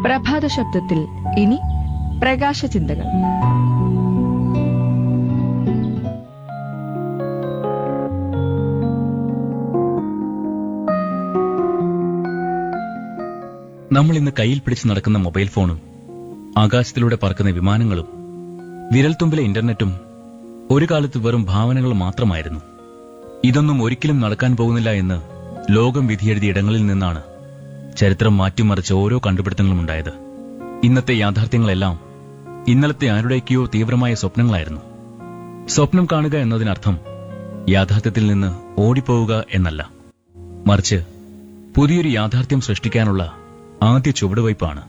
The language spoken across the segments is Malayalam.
പ്രഭാത ശബ്ദത്തിൽ ഇനി പ്രകാശ ചിന്തകൾ നമ്മൾ ഇന്ന് കയ്യിൽ പിടിച്ച് നടക്കുന്ന മൊബൈൽ ഫോണും ആകാശത്തിലൂടെ പറക്കുന്ന വിമാനങ്ങളും വിരൽത്തുമ്പിലെ ഇന്റർനെറ്റും ഒരു കാലത്ത് വെറും ഭാവനകൾ മാത്രമായിരുന്നു ഇതൊന്നും ഒരിക്കലും നടക്കാൻ പോകുന്നില്ല എന്ന് ലോകം വിധിയെഴുതിയ ഇടങ്ങളിൽ നിന്നാണ് ചരിത്രം മാറ്റിമറിച്ച ഓരോ കണ്ടുപിടുത്തങ്ങളും ഉണ്ടായത് ഇന്നത്തെ യാഥാർത്ഥ്യങ്ങളെല്ലാം ഇന്നലത്തെ ആരുടെയൊക്കെയോ തീവ്രമായ സ്വപ്നങ്ങളായിരുന്നു സ്വപ്നം കാണുക എന്നതിനർത്ഥം യാഥാർത്ഥ്യത്തിൽ നിന്ന് ഓടിപ്പോവുക എന്നല്ല മറിച്ച് പുതിയൊരു യാഥാർത്ഥ്യം സൃഷ്ടിക്കാനുള്ള ആദ്യ ചുവടുവയ്പ്പാണ്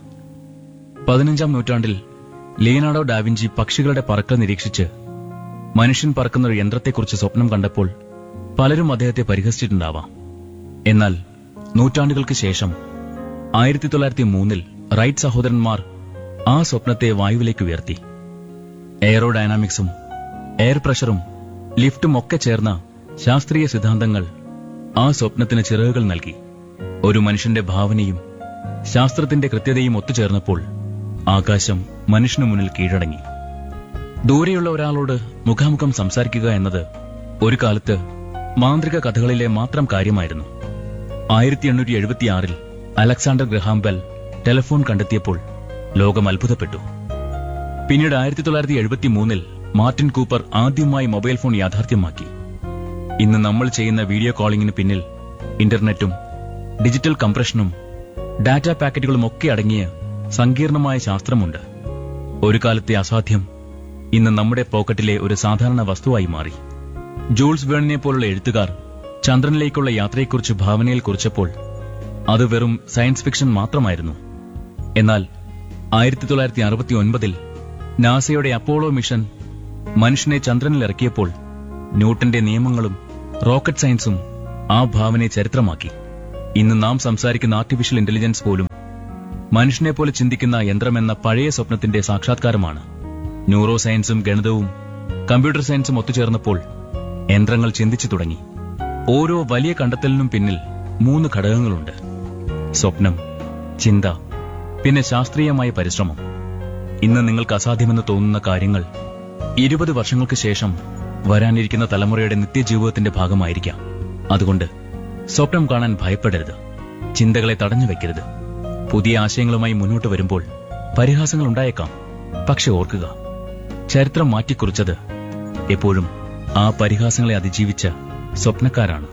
പതിനഞ്ചാം നൂറ്റാണ്ടിൽ ലിയനാർഡോ ഡാവിഞ്ചി പക്ഷികളുടെ പറക്കൽ നിരീക്ഷിച്ച് മനുഷ്യൻ പറക്കുന്ന ഒരു യന്ത്രത്തെക്കുറിച്ച് സ്വപ്നം കണ്ടപ്പോൾ പലരും അദ്ദേഹത്തെ പരിഹസിച്ചിട്ടുണ്ടാവാം എന്നാൽ നൂറ്റാണ്ടുകൾക്ക് ശേഷം ആയിരത്തി തൊള്ളായിരത്തി മൂന്നിൽ റൈറ്റ് സഹോദരന്മാർ ആ സ്വപ്നത്തെ വായുവിലേക്ക് ഉയർത്തി എയറോഡൈനാമിക്സും എയർ പ്രഷറും ലിഫ്റ്റും ഒക്കെ ചേർന്ന ശാസ്ത്രീയ സിദ്ധാന്തങ്ങൾ ആ സ്വപ്നത്തിന് ചിറകുകൾ നൽകി ഒരു മനുഷ്യന്റെ ഭാവനയും ശാസ്ത്രത്തിന്റെ കൃത്യതയും ഒത്തുചേർന്നപ്പോൾ ആകാശം മനുഷ്യനു മുന്നിൽ കീഴടങ്ങി ദൂരെയുള്ള ഒരാളോട് മുഖാമുഖം സംസാരിക്കുക എന്നത് ഒരു കാലത്ത് മാന്ത്രിക കഥകളിലെ മാത്രം കാര്യമായിരുന്നു ആയിരത്തി എണ്ണൂറ്റി എഴുപത്തിയാറിൽ അലക്സാണ്ടർ ഗ്രഹാം ബെൽ ടെലിഫോൺ കണ്ടെത്തിയപ്പോൾ ലോകം അത്ഭുതപ്പെട്ടു പിന്നീട് ആയിരത്തി തൊള്ളായിരത്തി എഴുപത്തി മൂന്നിൽ മാർട്ടിൻ കൂപ്പർ ആദ്യമായി മൊബൈൽ ഫോൺ യാഥാർത്ഥ്യമാക്കി ഇന്ന് നമ്മൾ ചെയ്യുന്ന വീഡിയോ കോളിംഗിന് പിന്നിൽ ഇന്റർനെറ്റും ഡിജിറ്റൽ കംപ്രഷനും ഡാറ്റ പാക്കറ്റുകളും ഒക്കെ അടങ്ങിയ സങ്കീർണമായ ശാസ്ത്രമുണ്ട് ഒരു കാലത്തെ അസാധ്യം ഇന്ന് നമ്മുടെ പോക്കറ്റിലെ ഒരു സാധാരണ വസ്തുവായി മാറി ജൂൾസ് വേണിനെ പോലുള്ള എഴുത്തുകാർ ചന്ദ്രനിലേക്കുള്ള യാത്രയെക്കുറിച്ച് ഭാവനയിൽ കുറിച്ചപ്പോൾ അത് വെറും സയൻസ് ഫിക്ഷൻ മാത്രമായിരുന്നു എന്നാൽ ആയിരത്തി തൊള്ളായിരത്തി അറുപത്തി ഒൻപതിൽ നാസയുടെ അപ്പോളോ മിഷൻ മനുഷ്യനെ ചന്ദ്രനിൽ ഇറക്കിയപ്പോൾ ന്യൂട്ടന്റെ നിയമങ്ങളും റോക്കറ്റ് സയൻസും ആ ഭാവനയെ ചരിത്രമാക്കി ഇന്ന് നാം സംസാരിക്കുന്ന ആർട്ടിഫിഷ്യൽ ഇന്റലിജൻസ് പോലും മനുഷ്യനെ പോലെ ചിന്തിക്കുന്ന യന്ത്രമെന്ന പഴയ സ്വപ്നത്തിന്റെ സാക്ഷാത്കാരമാണ് ന്യൂറോ സയൻസും ഗണിതവും കമ്പ്യൂട്ടർ സയൻസും ഒത്തുചേർന്നപ്പോൾ യന്ത്രങ്ങൾ ചിന്തിച്ചു തുടങ്ങി ഓരോ വലിയ കണ്ടെത്തലിനും പിന്നിൽ മൂന്ന് ഘടകങ്ങളുണ്ട് സ്വപ്നം ചിന്ത പിന്നെ ശാസ്ത്രീയമായ പരിശ്രമം ഇന്ന് നിങ്ങൾക്ക് അസാധ്യമെന്ന് തോന്നുന്ന കാര്യങ്ങൾ ഇരുപത് വർഷങ്ങൾക്ക് ശേഷം വരാനിരിക്കുന്ന തലമുറയുടെ നിത്യജീവിതത്തിന്റെ ഭാഗമായിരിക്കാം അതുകൊണ്ട് സ്വപ്നം കാണാൻ ഭയപ്പെടരുത് ചിന്തകളെ തടഞ്ഞു വെക്കരുത് പുതിയ ആശയങ്ങളുമായി മുന്നോട്ട് വരുമ്പോൾ പരിഹാസങ്ങൾ ഉണ്ടായേക്കാം പക്ഷെ ഓർക്കുക ചരിത്രം മാറ്റിക്കുറിച്ചത് എപ്പോഴും ആ പരിഹാസങ്ങളെ അതിജീവിച്ച സ്വപ്നക്കാരാണ്